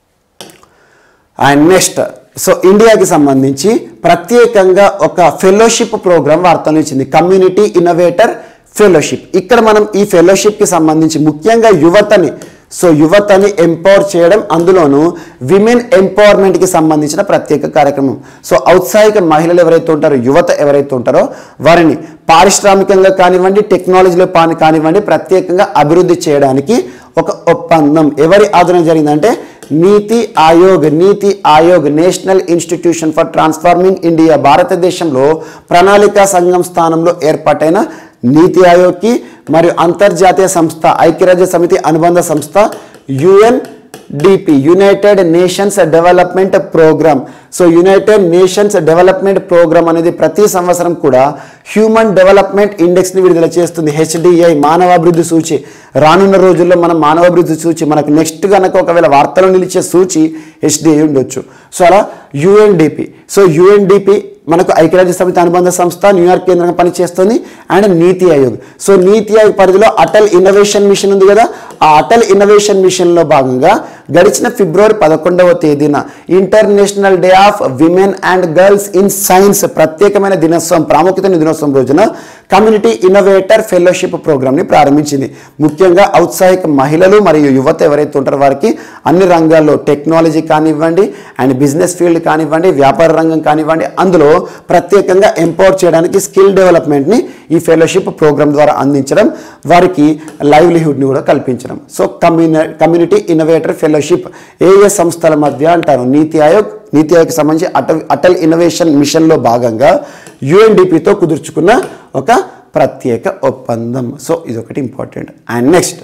అండ్ నెక్స్ట్ సో ఇండియాకి సంబంధించి ప్రత్యేకంగా ఒక ఫెలోషిప్ ప్రోగ్రామ్ వార్తలు ఇచ్చింది కమ్యూనిటీ ఇన్నోవేటర్ ఫెలోషిప్ ఇక్కడ మనం ఈ ఫెలోషిప్కి సంబంధించి ముఖ్యంగా యువతని సో యువతని ఎంపవర్ చేయడం అందులోనూ విమెన్ ఎంపవర్మెంట్కి సంబంధించిన ప్రత్యేక కార్యక్రమం సో ఔత్సాహిక మహిళలు ఎవరైతే ఉంటారో యువత ఎవరైతే ఉంటారో వారిని పారిశ్రామికంగా కానివ్వండి టెక్నాలజీలో పాని కానివ్వండి ప్రత్యేకంగా అభివృద్ధి చేయడానికి ఒక ఒప్పందం ఎవరి ఆధునం జరిగిందంటే NITI Aayog NITI Aayog national institution for transforming India భారతదేశంలో ప్రణాళికా సంఘం స్థానంలో ఏర్పాటైన నీతి ఆయోగ్కి మరియు అంతర్జాతీయ సంస్థ ఐక్యరాజ్య సమితి అనుబంధ సంస్థ UN DP united nations development programme so united nations development programme అనేది ప్రతి సంవత్సరం కూడా హ్యూమన్ డెవలప్మెంట్ ఇండెక్స్ని విడుదల చేస్తుంది హెచ్డిఐ మానవాభివృద్ధి సూచి రానున్న రోజుల్లో మనం మానవాభివృద్ధి సూచి మనకు నెక్స్ట్ కనుక ఒకవేళ వార్తలు నిలిచే సూచి హెచ్డిఐ ఉండొచ్చు సో అలా యుఎన్డిపి సో యుఎన్డిపి మనకు ఐక్యరాజ్య సమితి అనుబంధ సంస్థ న్యూయార్క్ కేంద్రంగా పనిచేస్తుంది అండ్ నీతి ఆయోగ్ సో నీతి ఆయోగ్ పరిధిలో అటల్ ఇన్నోవేషన్ మిషన్ ఉంది కదా ఆ అటల్ ఇన్నోవేషన్ మిషన్లో భాగంగా గడిచిన ఫిబ్రవరి పదకొండవ తేదీన international day of women and girls in science ప్రత్యేకమైన దినోత్సవం ప్రాముఖ్యత దినోత్సవం రోజున కమ్యూనిటీ ఇన్నోవేటర్ ఫెలోషిప్ ప్రోగ్రామ్ని ప్రారంభించింది ముఖ్యంగా ఔత్సాహిక మహిళలు మరియు యువత ఎవరైతే ఉంటారో వారికి అన్ని రంగాల్లో టెక్నాలజీ కానివ్వండి అండ్ బిజినెస్ ఫీల్డ్ కానివ్వండి వ్యాపార రంగం కానివ్వండి అందులో ప్రత్యేకంగా ఎంపవర్ చేయడానికి స్కిల్ డెవలప్మెంట్ని ఈ ఫెలోషిప్ ప్రోగ్రామ్ ద్వారా అందించడం వారికి లైవ్లీహుడ్ని కూడా కల్పించడం సో కమ్యూని కమ్యూనిటీ ఇన్నోవేటర్ ఫెలోషిప్ ఏ ఏ సంస్థల మధ్య అంటారు నీతి ఆయోగ్ నీతి ఆయోగ్కి సంబంధించి అటల్ అటల్ ఇన్నోవేషన్ మిషన్లో భాగంగా యుఎన్డిపితో కుదుర్చుకున్న ఒక ప్రత్యేక ఒప్పందం సో ఇదొకటి ఇంపార్టెంట్ అండ్ నెక్స్ట్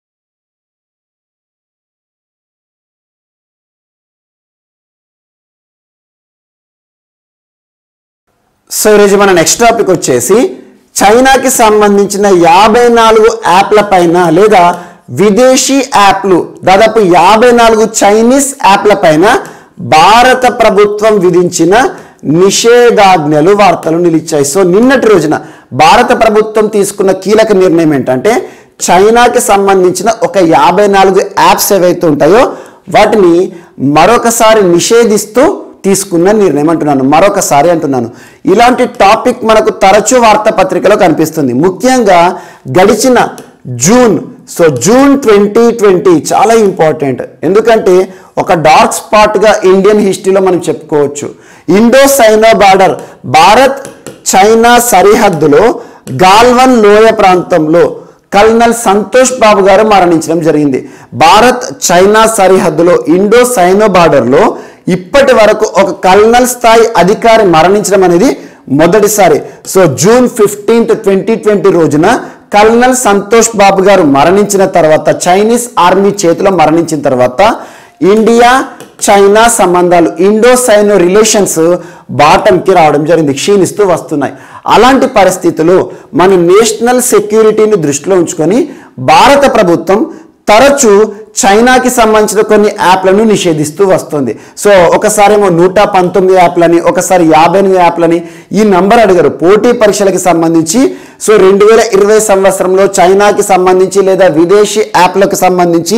సో ఈరోజు మన నెక్స్ట్ టాపిక్ వచ్చేసి చైనాకి సంబంధించిన యాభై నాలుగు యాప్ల పైన లేదా విదేశీ యాప్లు దాదాపు యాభై నాలుగు చైనీస్ యాప్ల పైన భారత ప్రభుత్వం విధించిన నిషేధాజ్ఞలు వార్తలు నిలిచాయి సో నిన్నటి రోజున భారత ప్రభుత్వం తీసుకున్న కీలక నిర్ణయం ఏంటంటే చైనాకి సంబంధించిన ఒక యాభై నాలుగు యాప్స్ ఏవైతే ఉంటాయో వాటిని మరొకసారి నిషేధిస్తూ తీసుకున్న నిర్ణయం అంటున్నాను మరొకసారి అంటున్నాను ఇలాంటి టాపిక్ మనకు తరచూ వార్తాపత్రికలో కనిపిస్తుంది ముఖ్యంగా గడిచిన June so June twenty twenty చాలా ఇంపార్టెంట్ ఎందుకంటే ఒక డార్క్ స్పాట్గా ఇండియన్ హిస్టరీలో మనం చెప్పుకోవచ్చు Indo Sino border Bharat China సరిహద్దులో గాల్వన్ లోయ ప్రాంతంలో కల్నల్ సంతోష్ బాబు గారు మరణించడం జరిగింది భారత్ చైనా సరిహద్దులో ఇండో సైనో బార్డర్లో ఇప్పటి వరకు ఒక కల్నల్ స్థాయి అధికారి మరణించడం అనేది మొదటిసారి so June fifteenth twenty twenty రోజున కల్నల్ సంతోష్ బాబు గారు మరణించిన తర్వాత చైనీస్ ఆర్మీ చేతిలో మరణించిన తర్వాత ఇండియా చైనా సంబంధాలు ఇండో సైనో రిలేషన్స్ బాటంకి రావడం జరిగింది క్షీణిస్తూ వస్తున్నాయి అలాంటి పరిస్థితులు మన నేషనల్ సెక్యూరిటీని దృష్టిలో ఉంచుకొని భారత ప్రభుత్వం తరచూ చైనాకి సంబంధించిన కొన్ని యాప్లను నిషేధిస్తూ వస్తుంది సో ఒకసారేమో నూట పంతొమ్మిది యాప్లని ఒకసారి యాభై ఎనిమిది యాప్లని ఈ నంబర్ అడిగారు పోటీ పరీక్షలకు సంబంధించి సో రెండు వేల ఇరవై సంవత్సరంలో చైనాకి సంబంధించి లేదా విదేశీ యాప్లకు సంబంధించి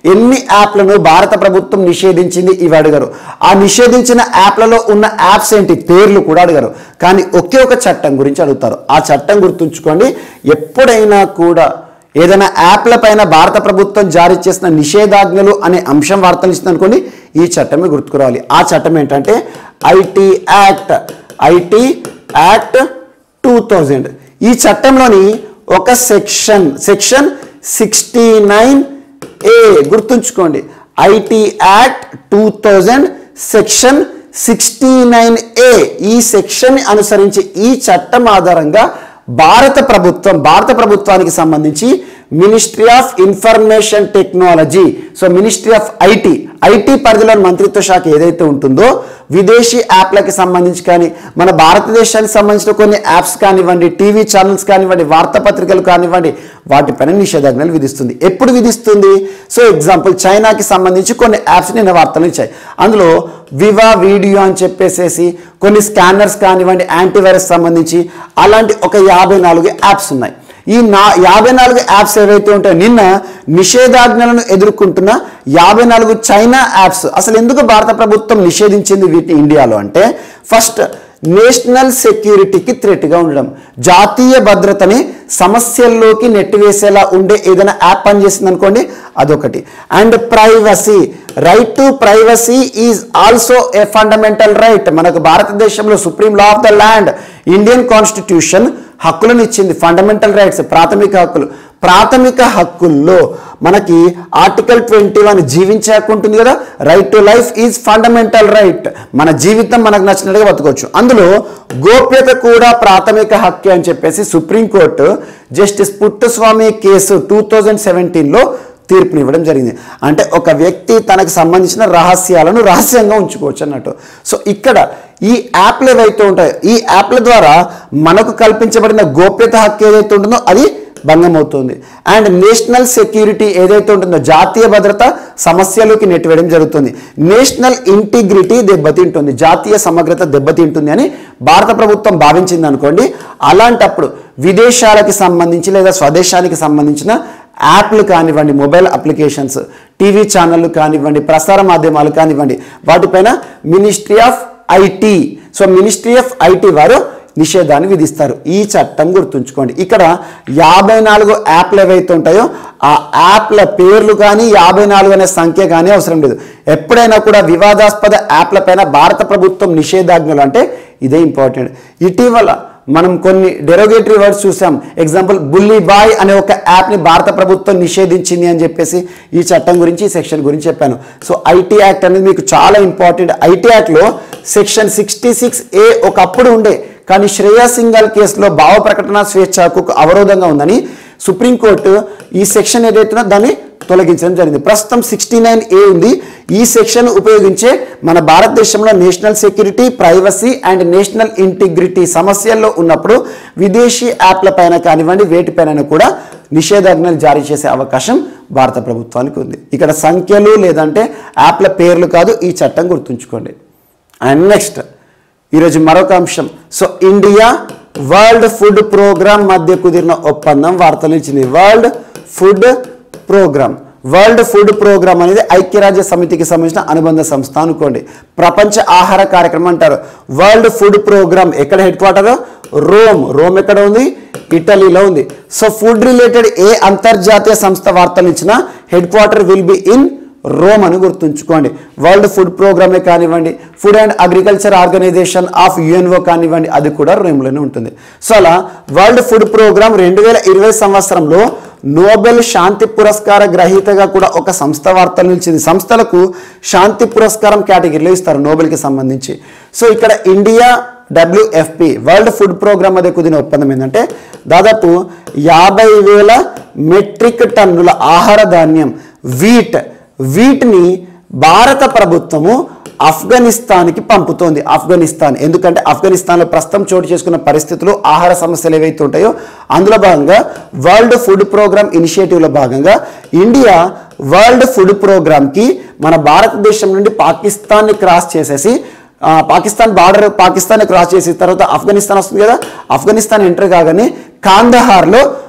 ఎన్ని యాప్లను భారత ప్రభుత్వం నిషేధించింది ఇవి అడిగారు ఆ నిషేధించిన యాప్లలో ఉన్న యాప్స్ ఏంటి పేర్లు కూడా అడిగారు కానీ ఒకే ఒక చట్టం గురించి అడుగుతారు ఆ చట్టం గుర్తుంచుకోండి ఎప్పుడైనా కూడా ఏదైనా యాప్ల పైన భారత ప్రభుత్వం జారీ చేసిన నిషేధాజ్ఞలు అనే అంశం వార్తలు ఇస్తుంది అనుకోండి ఈ చట్టమే గుర్తుకురావాలి ఆ చట్టం ఏంటంటే IT act IT act two thousand ఈ చట్టంలోని ఒక section section sixty nine A గుర్తుంచుకోండి IT act two thousand section sixty nine A ఈ సెక్షన్ అనుసరించి ఈ చట్టం ఆధారంగా భారత ప్రభుత్వం భారత ప్రభుత్వానికి సంబంధించి ministry of information technology so ministry of IT IT పరిధిలోని మంత్రిత్వ శాఖ ఏదైతే ఉంటుందో విదేశీ యాప్లకి సంబంధించి కానీ మన భారతదేశానికి సంబంధించిన కొన్ని యాప్స్ కానివ్వండి టీవీ ఛానల్స్ కానివ్వండి వార్తాపత్రికలు కానివ్వండి వాటిపైన నిషేధాజ్ఞలు విధిస్తుంది ఎప్పుడు విధిస్తుంది సో ఎగ్జాంపుల్ చైనాకి సంబంధించి కొన్ని యాప్స్ నిన్న వార్తలు ఇచ్చాయి అందులో వివా వీడియో అని చెప్పేసేసి కొన్ని స్కానర్స్ కానివ్వండి యాంటీవైరస్ సంబంధించి అలాంటి ఒక యాభై నాలుగు యాప్స్ ఉన్నాయి ఈ నా యాభై నాలుగు యాప్స్ ఏవైతే ఉంటాయో నిన్న నిషేధాజ్ఞలను ఎదుర్కొంటున్న యాభై నాలుగు చైనా యాప్స్ అసలు ఎందుకు భారత ప్రభుత్వం నిషేధించింది వీటిని ఇండియాలో అంటే ఫస్ట్ నేషనల్ సెక్యూరిటీకి థ్రెట్గా ఉండడం జాతీయ భద్రతని సమస్యల్లోకి నెట్టివేసేలా ఉండే ఏదైనా యాప్ పనిచేసింది అనుకోండి అదొకటి and privacy right to privacy is also a fundamental right మనకు భారతదేశంలో supreme law of the land Indian constitution హక్కులను ఇచ్చింది ఫండమెంటల్ రైట్స్ ప్రాథమిక హక్కులు ప్రాథమిక హక్కుల్లో మనకి ఆర్టికల్ ట్వంటీ వన్ జీవించే హక్కు ఉంటుంది కదా right to life is fundamental right మన జీవితం మనకు నచ్చినట్టుగా బతకొచ్చు అందులో గోప్యత కూడా ప్రాథమిక హక్కే అని చెప్పేసి supreme court justice Puttaswamy case two thousand సెవెంటీన్లో తీర్పునివ్వడం జరిగింది అంటే ఒక వ్యక్తి తనకు సంబంధించిన రహస్యాలను రహస్యంగా ఉంచుకోవచ్చు అన్నట్టు సో ఇక్కడ ఈ యాప్లు ఏవైతే ఉంటాయో ఈ యాప్ల ద్వారా మనకు కల్పించబడిన గోప్యత హక్కు ఏదైతే ఉంటుందో అది భంగం అవుతుంది అండ్ నేషనల్ సెక్యూరిటీ ఏదైతే ఉంటుందో జాతీయ భద్రత సమస్యలోకి నెట్టివేయడం జరుగుతుంది నేషనల్ ఇంటిగ్రిటీ దెబ్బతింటుంది జాతీయ సమగ్రత దెబ్బతింటుంది అని భారత ప్రభుత్వం భావించింది అనుకోండి అలాంటప్పుడు విదేశాలకి సంబంధించి లేదా స్వదేశానికి సంబంధించిన యాప్లు కానివ్వండి మొబైల్ అప్లికేషన్స్ టీవీ ఛానళ్ళు కానివ్వండి ప్రసార మాధ్యమాలు కానివ్వండి వాటిపైన ministry of IT so ministry of IT వారు నిషేధాన్ని విధిస్తారు ఈ చట్టం గుర్తుంచుకోండి ఇక్కడ యాభై నాలుగు యాప్లు ఏవైతే ఉంటాయో ఆ యాప్ల పేర్లు కానీ యాభై నాలుగు అనే సంఖ్య కానీ అవసరం లేదు ఎప్పుడైనా కూడా వివాదాస్పద యాప్ల పైన భారత ప్రభుత్వం నిషేధాజ్ఞలు అంటే ఇదే ఇంపార్టెంట్ ఇటీవల మనం కొన్ని డెరోగేటరీ వర్డ్స్ చూసాం ఎగ్జాంపుల్ బుల్లి బాయ్ అనే ఒక యాప్ని భారత ప్రభుత్వం నిషేధించింది అని చెప్పేసి ఈ చట్టం గురించి ఈ సెక్షన్ గురించి చెప్పాను సో ఐటీ యాక్ట్ అనేది మీకు చాలా ఇంపార్టెంట్ ఐటీ యాక్ట్లో సెక్షన్ సిక్స్టీ సిక్స్ ఏ ఒకప్పుడు ఉండే కానీ శ్రేయా సింగల్ కేసులో భావ ప్రకటన స్వేచ్ఛ హక్కుకు అవరోధంగా ఉందని సుప్రీంకోర్టు ఈ సెక్షన్ ఏదైతుందో దాన్ని తొలగించడం జరిగింది ప్రస్తుతం సిక్స్టీ నైన్ ఏ ఉంది ఈ సెక్షన్ ఉపయోగించే మన భారతదేశంలో national security privacy and national integrity సమస్యల్లో ఉన్నప్పుడు విదేశీ యాప్ల పైన కానివ్వండి వేటిపైన కూడా నిషేధాజ్ఞలు జారీ చేసే అవకాశం భారత ప్రభుత్వానికి ఉంది ఇక్కడ సంఖ్యలు లేదంటే యాప్ల పేర్లు కాదు ఈ చట్టం గుర్తుంచుకోండి అండ్ నెక్స్ట్ ఈరోజు మరొక అంశం so India world food programme మధ్య కుదిరిన ఒప్పందం వార్తలు ఇచ్చింది world food programme world food programme అనేది ఐక్యరాజ్య సమితికి సంబంధించిన అనుబంధ సంస్థ అనుకోండి ప్రపంచ ఆహార కార్యక్రమం అంటారు వరల్డ్ ఫుడ్ ప్రోగ్రామ్ ఎక్కడ హెడ్ క్వార్టర్ రోమ్ రోమ్ ఎక్కడ ఉంది ఇటలీలో ఉంది సో ఫుడ్ రిలేటెడ్ ఏ అంతర్జాతీయ సంస్థ వార్తలు ఇచ్చినా headquarter will be in Rome అని గుర్తుంచుకోండి వరల్డ్ ఫుడ్ ప్రోగ్రామే కానివ్వండి food and agriculture organisation of UNO కానివ్వండి అది కూడా రోమ్లోనే ఉంటుంది సో అలా వరల్డ్ ఫుడ్ ప్రోగ్రామ్ రెండు వేల ఇరవై సంవత్సరంలో నోబెల్ శాంతి పురస్కార గ్రహీతగా కూడా ఒక సంస్థ వార్తలు నిలిచింది సంస్థలకు శాంతి పురస్కారం కేటగిరీలో ఇస్తారు నోబెల్కి సంబంధించి సో ఇక్కడ India WFP world food programme మధ్య కుదిరిన ఒప్పందం ఏంటంటే దాదాపు యాభై వేల మెట్రిక్ టన్నుల ఆహార ధాన్యం వీట్ వీటిని భారత ప్రభుత్వము ఆఫ్ఘనిస్తాన్కి పంపుతోంది ఆఫ్ఘనిస్తాన్ ఎందుకంటే ఆఫ్ఘనిస్తాన్లో ప్రస్తుతం చోటు చేసుకున్న పరిస్థితులు ఆహార సమస్యలు ఏవైతే ఉంటాయో అందులో భాగంగా వరల్డ్ ఫుడ్ ప్రోగ్రామ్ ఇనిషియేటివ్లో భాగంగా ఇండియా వరల్డ్ ఫుడ్ ప్రోగ్రామ్కి మన భారతదేశం నుండి పాకిస్తాన్ని క్రాస్ చేసేసి ఆ, పాకిస్తాన్ బార్డర్ పాకిస్తాన్ క్రాస్ చేసిన తర్వాత ఆఫ్ఘనిస్తాన్ వస్తుంది కదా ఆఫ్ఘనిస్తాన్ ఎంటర్ కాగానే కాందహార్లో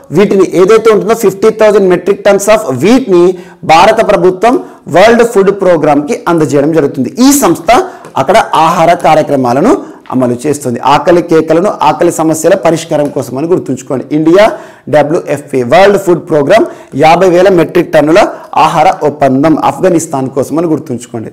వీటిని ఏదైతే ఉంటుందో fifty thousand metric tons of వీట్ని భారత ప్రభుత్వం వరల్డ్ ఫుడ్ ప్రోగ్రామ్కి అందజేయడం జరుగుతుంది ఈ సంస్థ అక్కడ ఆహార కార్యక్రమాలను అమలు చేస్తుంది ఆకలి కేకలను ఆకలి సమస్యల పరిష్కారం కోసం అని గుర్తుంచుకోండి India WFA world food programme యాభై వేల మెట్రిక్ టన్నుల ఆహార ఒప్పందం ఆఫ్ఘనిస్తాన్ కోసం అని గుర్తుంచుకోండి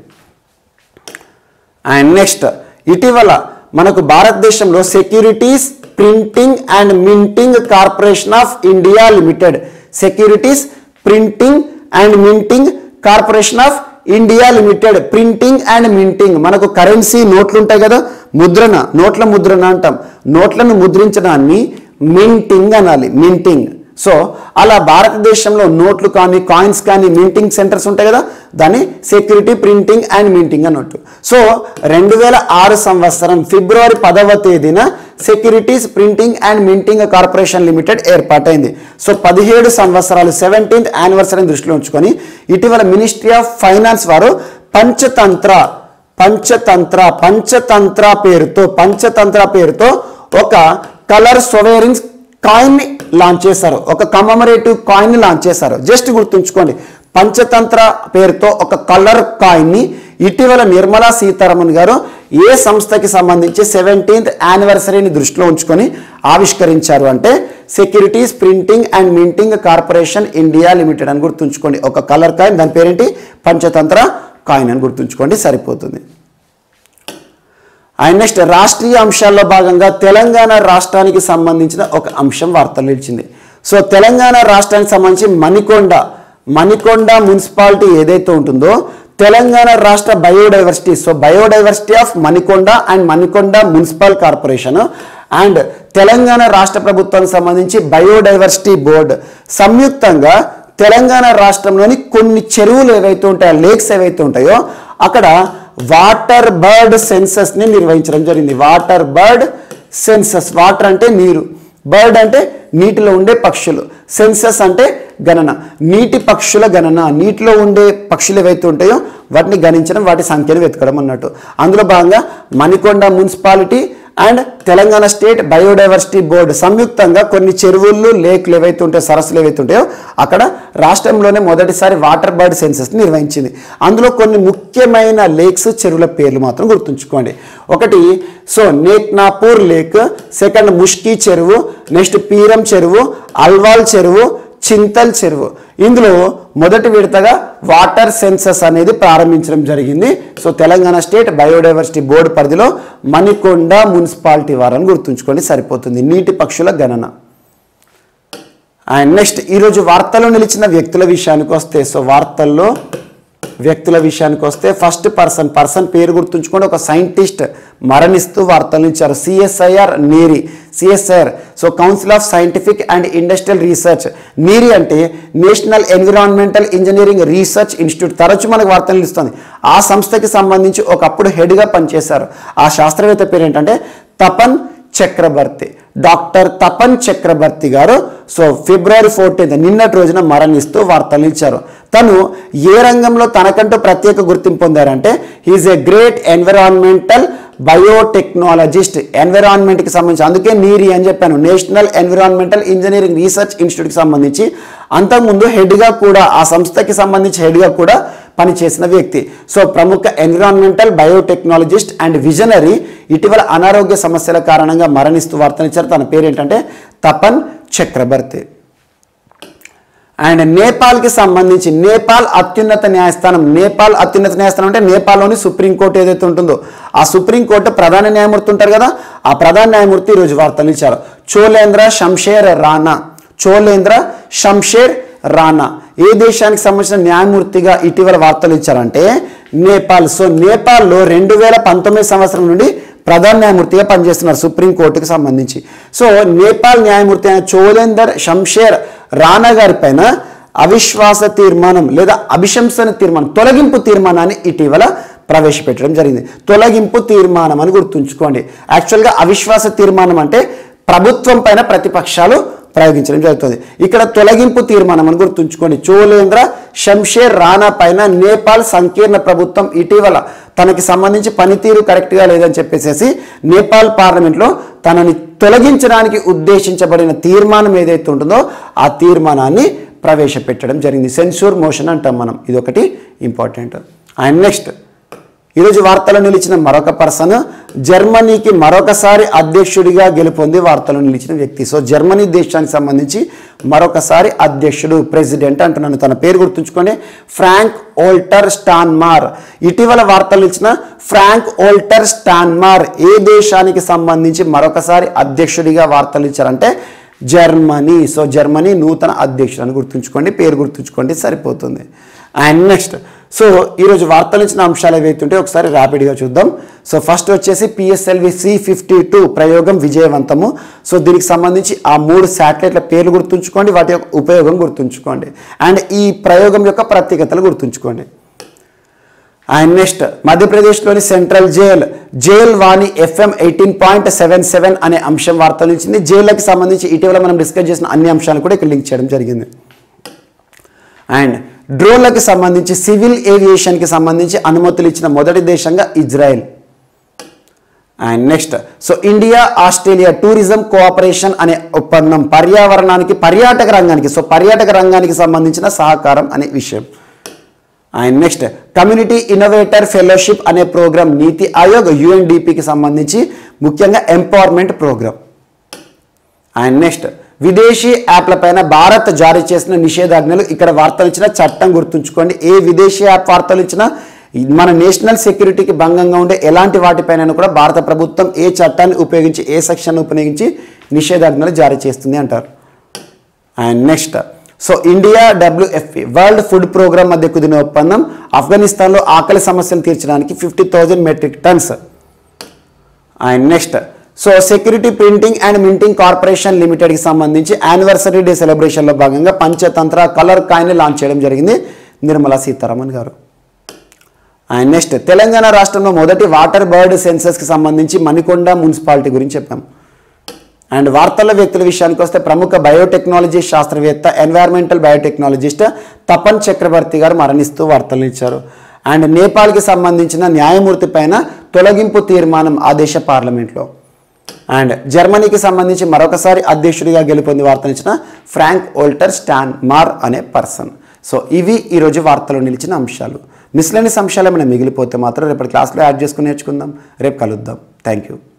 అండ్ నెక్స్ట్ ఇటీవల మనకు భారతదేశంలో securities printing and minting corporation of India limited securities printing and minting corporation of India limited printing and minting మనకు కరెన్సీ నోట్లు ఉంటాయి కదా ముద్రణ నోట్ల ముద్రణ అంటాం నోట్లను ముద్రించడాన్ని మింటింగ్ అనాలి మింటింగ్ సో అలా భారతదేశంలో నోట్లు కానీ కాయిన్స్ కానీ మింటింగ్ సెంటర్స్ ఉంటాయి కదా దాన్ని సెక్యూరిటీ ప్రింటింగ్ అండ్ మింటింగ్ అన్నట్టు సో రెండు వేల ఆరు సంవత్సరం ఫిబ్రవరి పదవ తేదీన securities printing and minting corporation limited ఏర్పాటైంది సో పదిహేడు సంవత్సరాలు సెవెంటీన్త్ యానివర్సరీని దృష్టిలో ఉంచుకొని ఇటీవల మినిస్ట్రీ ఆఫ్ ఫైనాన్స్ వారు పంచతంత్ర పంచతంత్ర పంచతంత్ర పేరుతో పంచతంత్ర పేరుతో ఒక కలర్ సొవేరింగ్స్ కాయిన్ ని లాంచ్ చేశారు ఒక కమమరేటివ్ కాయిన్ ని లాంచ్ చేశారు జస్ట్ గుర్తుంచుకోండి పంచతంత్ర పేరుతో ఒక కలర్ కాయిన్ ని ఇటీవల నిర్మలా సీతారామన్ గారు ఏ సంస్థకి సంబంధించి సెవెంటీన్త్ యానివర్సరీని దృష్టిలో ఉంచుకొని ఆవిష్కరించారు అంటే securities printing and minting corporation India limited అని గుర్తుంచుకోండి ఒక కలర్ కాయిన్ దాని పేరేంటి పంచతంత్ర కాయిన్ అని గుర్తుంచుకోండి సరిపోతుంది అండ్ నెక్స్ట్ రాష్ట్రీయ అంశాల్లో భాగంగా తెలంగాణ రాష్ట్రానికి సంబంధించిన ఒక అంశం వార్తలు నిలిచింది సో తెలంగాణ రాష్ట్రానికి సంబంధించి మణికొండ మణికొండ మున్సిపాలిటీ ఏదైతే ఉంటుందో తెలంగాణ రాష్ట్ర biodiversity so biodiversity of Manikonda and Manikonda municipal corporation and Telangana రాష్ట్ర ప్రభుత్వానికి సంబంధించి బయోడైవర్సిటీ బోర్డు సంయుక్తంగా తెలంగాణ రాష్ట్రంలోని కొన్ని చెరువులు ఏవైతే ఉంటాయో లేక్స్ ఏవైతే ఉంటాయో అక్కడ వాటర్ బర్డ్ సెన్సస్ ని నిర్వహించడం జరిగింది వాటర్ బర్డ్ సెన్సస్ వాటర్ అంటే నీరు బర్డ్ అంటే నీటిలో ఉండే పక్షులు సెన్సస్ అంటే గణన నీటి పక్షుల గణన నీటిలో ఉండే పక్షులు ఏవైతే ఉంటాయో వాటిని గణించడం వాటి సంఖ్యను వెతకడం అన్నట్టు అందులో భాగంగా Manikonda municipality and Telangana state biodiversity board సంయుక్తంగా కొన్ని చెరువులు లేక్లు ఏవైతే ఉంటాయో సరస్సులు ఏవైతే ఉంటాయో అక్కడ రాష్ట్రంలోనే మొదటిసారి వాటర్ బర్డ్ సెన్సస్ నిర్వహించింది అందులో కొన్ని ముఖ్యమైన లేక్స్ చెరువుల పేర్లు మాత్రం గుర్తుంచుకోండి ఒకటి so Neknampur lake second Mushki చెరువు నెక్స్ట్ పీరం చెరువు అల్వాల్ చెరువు చింతల్ చెరువు ఇందులో మొదటి విడతగా వాటర్ సెన్సస్ అనేది ప్రారంభించడం జరిగింది so Telangana state biodiversity board పరిధిలో మణికొండ మున్సిపాలిటీ వారని గుర్తుంచుకోండి సరిపోతుంది నీటి పక్షుల గణన అండ్ నెక్స్ట్ ఈరోజు వార్తల్లో నిలిచిన వ్యక్తుల విషయానికి వస్తే సో వార్తల్లో వ్యక్తుల విషయానికి వస్తే ఫస్ట్ పర్సన్ పర్సన్ పేరు గుర్తుంచుకోండి ఒక సైంటిస్ట్ మరణిస్తూ వార్తలు ఇచ్చారు CSIR NEERI CSIR so council of scientific and industrial research NEERI అంటే national environmental engineering research institute తరచు మనకు వార్తలు ఇస్తుంది ఆ సంస్థకి సంబంధించి ఒకప్పుడు హెడ్గా పనిచేశారు ఆ శాస్త్రవేత్త పేరు ఏంటంటే తపన్ చక్రవర్తి డాక్టర్ తపన్ చక్రవర్తి గారు సో ఫిబ్రవరి ఫోర్టీన్త్ నిన్నటి రోజున మరణిస్తూ వార్తలు ఇచ్చారు తను ఏ రంగంలో తనకంటూ ప్రత్యేక గుర్తింపు పొందారంటే he is a great environmental biotechnologist ఎన్విరాన్మెంట్కి సంబంధించి అందుకే నీరి అని చెప్పాను నేషనల్ ఎన్విరాన్మెంటల్ ఇంజనీరింగ్ రీసెర్చ్ ఇన్స్టిట్యూట్కి సంబంధించి అంతకుముందు హెడ్గా కూడా ఆ సంస్థకి సంబంధించి హెడ్గా కూడా పనిచేసిన వ్యక్తి సో ప్రముఖ ఎన్విరాన్మెంటల్ బయోటెక్నాలజిస్ట్ అండ్ విజనరీ ఇటీవల అనారోగ్య సమస్యల కారణంగా మరణిస్తూ వార్తనిచ్చారు తన పేరు ఏంటంటే తపన్ చక్రవర్తి అండ్ నేపాల్కి సంబంధించి నేపాల్ అత్యున్నత న్యాయస్థానం నేపాల్ అత్యున్నత న్యాయస్థానం అంటే నేపాల్లోని సుప్రీంకోర్టు ఏదైతే ఉంటుందో ఆ సుప్రీంకోర్టు ప్రధాన న్యాయమూర్తి ఉంటారు కదా ఆ ప్రధాన న్యాయమూర్తి ఈరోజు వార్తలు ఇచ్చారు చోలేంద్ర షంషేర్ రాణా చోలేంద్ర షంషేర్ రాణా ఏ దేశానికి సంబంధించిన న్యాయమూర్తిగా ఇటీవల వార్తలు ఇచ్చారంటే నేపాల్ సో నేపాల్లో రెండు వేల పంతొమ్మిది సంవత్సరం నుండి ప్రధాన న్యాయమూర్తిగా పనిచేస్తున్నారు సుప్రీంకోర్టుకు సంబంధించి సో నేపాల్ న్యాయమూర్తి అయిన చోలేందర్ షంషేర్ రాణా గారి పైన అవిశ్వాస తీర్మానం లేదా అభిశంసన తీర్మానం తొలగింపు తీర్మానాన్ని ఇటీవల ప్రవేశపెట్టడం జరిగింది తొలగింపు తీర్మానం అని గుర్తుంచుకోండి యాక్చువల్గా అవిశ్వాస తీర్మానం అంటే ప్రభుత్వం పైన ప్రతిపక్షాలు ప్రయోగించడం జరుగుతుంది ఇక్కడ తొలగింపు తీర్మానం అని గుర్తుంచుకోండి చోలేంద్ర షంషేర్ రాణా పైన నేపాల్ సంకీర్ణ ప్రభుత్వం ఇటీవల తనకి సంబంధించి పనితీరు కరెక్ట్గా లేదని చెప్పేసి నేపాల్ పార్లమెంట్లో తనని తొలగించడానికి ఉద్దేశించబడిన తీర్మానం ఏదైతే ఉంటుందో ఆ తీర్మానాన్ని ప్రవేశపెట్టడం జరిగింది సెన్సూర్ మోషన్ అంటాం మనం ఇది ఒకటి ఇంపార్టెంట్ అండ్ నెక్స్ట్ ఈరోజు వార్తలో నిలిచిన మరొక పర్సన్ జర్మనీకి మరొకసారి అధ్యక్షుడిగా గెలుపొంది వార్తలో నిలిచిన వ్యక్తి సో జర్మనీ దేశానికి సంబంధించి మరొకసారి అధ్యక్షుడు ప్రెసిడెంట్ అంటున్నాను తన పేరు గుర్తుంచుకోండి ఫ్రాంక్ ఓల్టర్ స్టాన్మార్ ఇటీవల వార్తలు ఇచ్చిన ఫ్రాంక్ ఓల్టర్ స్టాన్మార్ ఏ దేశానికి సంబంధించి మరొకసారి అధ్యక్షుడిగా వార్తలు ఇచ్చారంటే జర్మనీ సో జర్మనీ నూతన అధ్యక్షుడు అని గుర్తుంచుకోండి పేరు గుర్తుంచుకోండి సరిపోతుంది అండ్ నెక్స్ట్ సో ఈరోజు వార్తలు ఇచ్చిన అంశాలు ఏవైతే ఉంటే ఒకసారి ర్యాపిడ్గా చూద్దాం సో ఫస్ట్ వచ్చేసి పిఎస్ఎల్వి సి ఫిఫ్టీ టూ ప్రయోగం విజయవంతము సో దీనికి సంబంధించి ఆ మూడు శాటిలైట్ల పేర్లు గుర్తుంచుకోండి వాటి యొక్క ఉపయోగం గుర్తుంచుకోండి అండ్ ఈ ప్రయోగం యొక్క ప్రత్యేకతలు గుర్తుంచుకోండి అండ్ నెక్స్ట్ మధ్యప్రదేశ్లోని central jail jail Vani FM eighteen point seven seven అనే అంశం వార్తలు ఇచ్చింది జైళ్ళకి సంబంధించి ఇటీవల మనం డిస్కస్ చేసిన అన్ని అంశాలు కూడా ఇక్కడ లింక్ చేయడం జరిగింది అండ్ డ్రోన్లకు సంబంధించి సివిల్ ఏవియేషన్కి సంబంధించి అనుమతులు ఇచ్చిన మొదటి దేశంగా Israel and next so India Australia tourism cooperation అనే ఒప్పందం పర్యావరణానికి పర్యాటక రంగానికి సో పర్యాటక రంగానికి సంబంధించిన సహకారం అనే విషయం and next community innovator fellowship అనే ప్రోగ్రామ్ నీతి ఆయోగ్ యుఎన్డిపికి సంబంధించి ముఖ్యంగా ఎంపవర్మెంట్ ప్రోగ్రామ్ అండ్ నెక్స్ట్ విదేశీ యాప్ల పైన భారత్ జారీ చేసిన నిషేధాజ్ఞలు ఇక్కడ వార్తలు ఇచ్చిన చట్టం గుర్తుంచుకోండి ఏ విదేశీ యాప్ వార్తలు ఇచ్చినా మన నేషనల్ సెక్యూరిటీకి భంగంగా ఉండే ఎలాంటి వాటిపైన కూడా భారత ప్రభుత్వం ఏ చట్టాన్ని ఉపయోగించి ఏ సెక్షన్ ఉపయోగించి నిషేధాజ్ఞలు జారీ చేస్తుంది అంటారు and next so India WFP world food programme మధ్య కుదిరిన ఒప్పందం ఆఫ్ఘనిస్తాన్లో ఆకలి సమస్యలు తీర్చడానికి fifty thousand metric tons and next so security printing and minting corporation లిమిటెడ్కి సంబంధించి యానివర్సరీ డే సెలబ్రేషన్లో భాగంగా పంచతంత్ర కలర్ కాయిన్ లాంచ్ చేయడం జరిగింది నిర్మలా సీతారామన్ గారు అండ్ నెక్స్ట్ తెలంగాణ రాష్ట్రంలో మొదటి వాటర్ బర్డ్ సెన్సస్కి సంబంధించి మణికొండ మున్సిపాలిటీ గురించి చెప్పాం అండ్ వార్తల వ్యక్తుల విషయానికి వస్తే ప్రముఖ బయోటెక్నాలజీ శాస్త్రవేత్త ఎన్వైర్మెంటల్ బయోటెక్నాలజిస్ట్ తపన్ చక్రవర్తి గారు మరణిస్తూ వార్తలు ఇచ్చారు అండ్ నేపాల్కి సంబంధించిన న్యాయమూర్తి పైన తొలగింపు తీర్మానం ఆ దేశ పార్లమెంట్లో అండ్ జర్మనీకి సంబంధించి మరొకసారి అధ్యక్షుడిగా గెలుపొంది వార్తలు ఇచ్చిన ఫ్రాంక్ ఓల్టర్ స్టాన్ మార్ అనే పర్సన్ సో ఇవి ఈరోజు వార్తలో నిలిచిన అంశాలు మిస్లెనిస్ అంశాలు ఏమైనా మిగిలిపోతే మాత్రం రేపటి క్లాస్లో యాడ్ చేసుకుని నేర్చుకుందాం రేపు కలుద్దాం థ్యాంక్ యూ